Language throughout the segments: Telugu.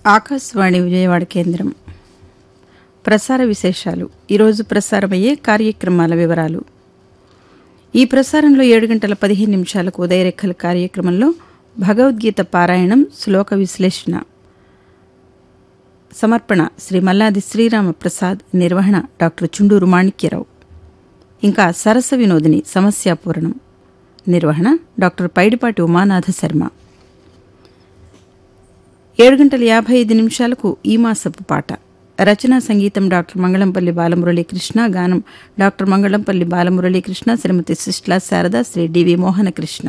ఆకాశవాణి విజయవాడ కేంద్రం ప్రసార విశేషాలు ఈరోజు ప్రసారమయ్యే కార్యక్రమాల వివరాలు ఈ ప్రసారంలో ఏడు గంటల పదిహేను నిమిషాలకు ఉదయరేఖల కార్యక్రమంలో భగవద్గీత పారాయణం శ్లోక విశ్లేషణ సమర్పణ శ్రీ మల్లాది శ్రీరామ ప్రసాద్ నిర్వహణ డాక్టర్ చుండూరు మాణిక్యరావు ఇంకా సరస వినోదిని సమస్యాపూరణం నిర్వహణ డాక్టర్ పైడిపాటి ఉమానాథ శర్మ ఏడు గంటల యాభై ఐదు నిమిషాలకు ఈ మాసపు పాట రచనా సంగీతం డాక్టర్ మంగళంపల్లి బాలమురళీకృష్ణ గానం డాక్టర్ మంగళంపల్లి బాలమురళీకృష్ణ శ్రీమతి శిష్లా శారద శ్రీ డివి మోహనకృష్ణ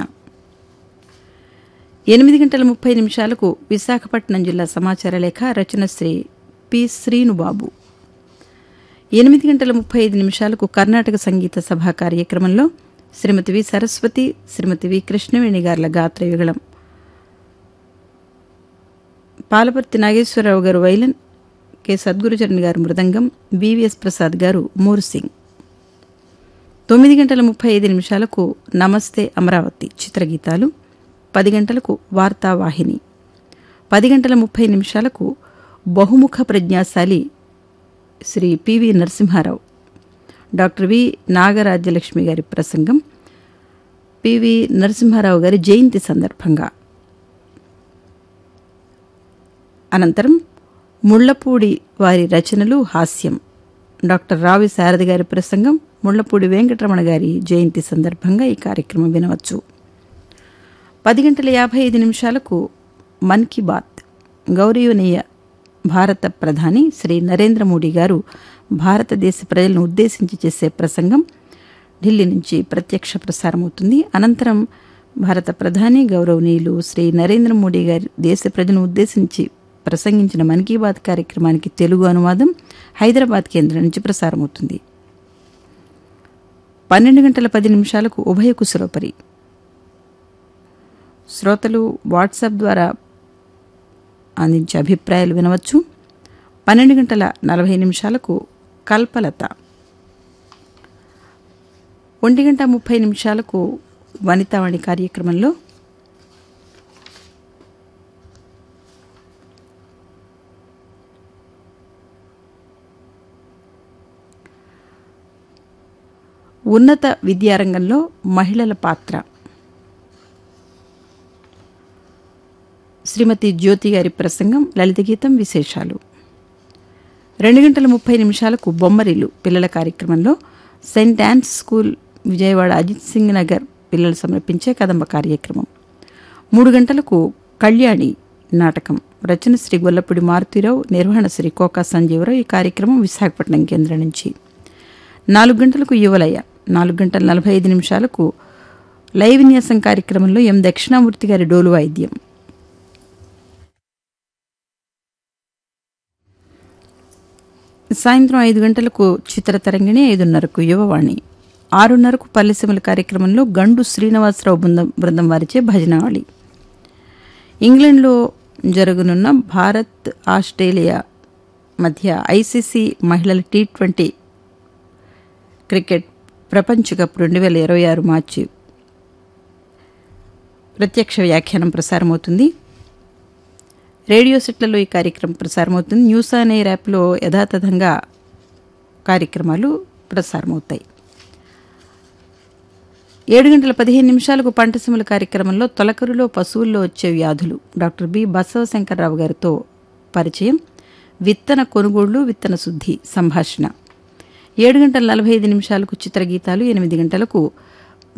ఎనిమిది గంటల ముప్పై నిమిషాలకు విశాఖపట్నం జిల్లా సమాచార లేఖ రచన శ్రీ పి శ్రీనుబాబు ఎనిమిది గంటల ముప్పై ఐదు నిమిషాలకు కర్ణాటక సంగీత సభా కార్యక్రమంలో శ్రీమతి వి సరస్వతి శ్రీమతి వి కృష్ణవేణి గార్ల గాత్ర యుగళం పాలపర్తి నాగేశ్వరరావు గారు వైలన్ కె సద్గురుచరణ్ గారు మృదంగం వివిఎస్ ప్రసాద్ గారు మూర్సింగ్ తొమ్మిది గంటల ముప్పై ఐదు నిమిషాలకు నమస్తే అమరావతి చిత్రగీతాలు పది గంటలకు వార్తావాహిని పది గంటల ముప్పై నిమిషాలకు బహుముఖ ప్రజ్ఞాశాలి Shri PV Narasimharao doctor V Nagarajyalakshmi గారి ప్రసంగం పివి నరసింహారావు గారి జయంతి సందర్భంగా అనంతరం ముళ్లపూడి వారి రచనలు హాస్యం డాక్టర్ రావి శారద గారి ప్రసంగం ముళ్లపూడి వెంకటరమణ గారి జయంతి సందర్భంగా ఈ కార్యక్రమం వినవచ్చు పది గంటల యాభై ఐదు నిమిషాలకు మన్ కీ బాత్ గౌరవనీయ భారత ప్రధాని శ్రీ నరేంద్ర మోడీ గారు భారతదేశ ప్రజలను ఉద్దేశించి చేసే ప్రసంగం ఢిల్లీ నుంచి ప్రత్యక్ష ప్రసారమవుతుంది అనంతరం భారత ప్రధాని గౌరవనీయులు శ్రీ నరేంద్ర మోడీ గారి దేశ ప్రజలను ఉద్దేశించి ప్రసంగించిన మన్ కీ బాత్ కార్యక్రమానికి తెలుగు అనువాదం హైదరాబాద్ కేంద్రం నుంచి ప్రసారమవుతుంది పన్నెండు గంటల పది నిమిషాలకు ఉభయ కుశలోపరి శ్రోతలు వాట్సాప్ ద్వారా అందించే అభిప్రాయాలు వినవచ్చు పన్నెండు గంటల నలభై నిమిషాలకు కల్పలత ఒంటి గంట ముప్పై నిమిషాలకు వనితావాణి కార్యక్రమంలో ఉన్నత విద్యారంగంలో మహిళల పాత్ర శ్రీమతి జ్యోతి గారి ప్రసంగం లలిత గీతం విశేషాలు రెండు గంటల ముప్పై నిమిషాలకు బొమ్మరిల్లు పిల్లల కార్యక్రమంలో saint Ann's school Vijayawada Ajit Singh Nagar పిల్లలు సమర్పించే కదంబ కార్యక్రమం మూడు గంటలకు కళ్యాణి నాటకం రచన శ్రీ గొల్లపూడి మారుతీరావు నిర్వహణ శ్రీ కోకా సంజీవరావు ఈ కార్యక్రమం విశాఖపట్నం కేంద్రం నుంచి నాలుగు గంటలకు యువలయ నాలుగు గంటల నలభై ఐదు నిమిషాలకు లైవ్ విన్యాసం కార్యక్రమంలో ఎం దక్షిణామూర్తి గారి డోలు వాయిద్యం సాయంత్రం ఐదు గంటలకు చిత్రతరంగిణి ఐదున్నరకు యువవాణి ఆరున్నరకు పల్లెసీమల కార్యక్రమంలో గండు శ్రీనివాసరావు బృందం బృందం వారిచే భజనావళి ఇంగ్లండ్లో జరగనున్న భారత్ ఆస్ట్రేలియా మధ్య ఐసీసీ మహిళల టీ ట్వంటీ క్రికెట్ ప్రపంచ కప్ రెండు వేల ఇరవై ఆరు మార్చి ప్రత్యక్ష వ్యాఖ్యానం ప్రసారమవుతుంది రేడియో సెట్లలో ఈ కార్యక్రమం ప్రసారమవుతుంది న్యూస్ ఆన్ ఎయిర్ యాప్లో యథాతథంగా కార్యక్రమాలు ప్రసారమవుతాయి ఏడు గంటల పదిహేను నిమిషాలకు పంటసీమల కార్యక్రమంలో తొలకరులో పశువుల్లో వచ్చే వ్యాధులు డాక్టర్ బి బసవశంకర్రావు గారితో పరిచయం విత్తన కొనుగోళ్లు విత్తన శుద్ధి సంభాషణ ఏడు గంటల నలభై ఐదు నిమిషాలకు చిత్రగీతాలు ఎనిమిది గంటలకు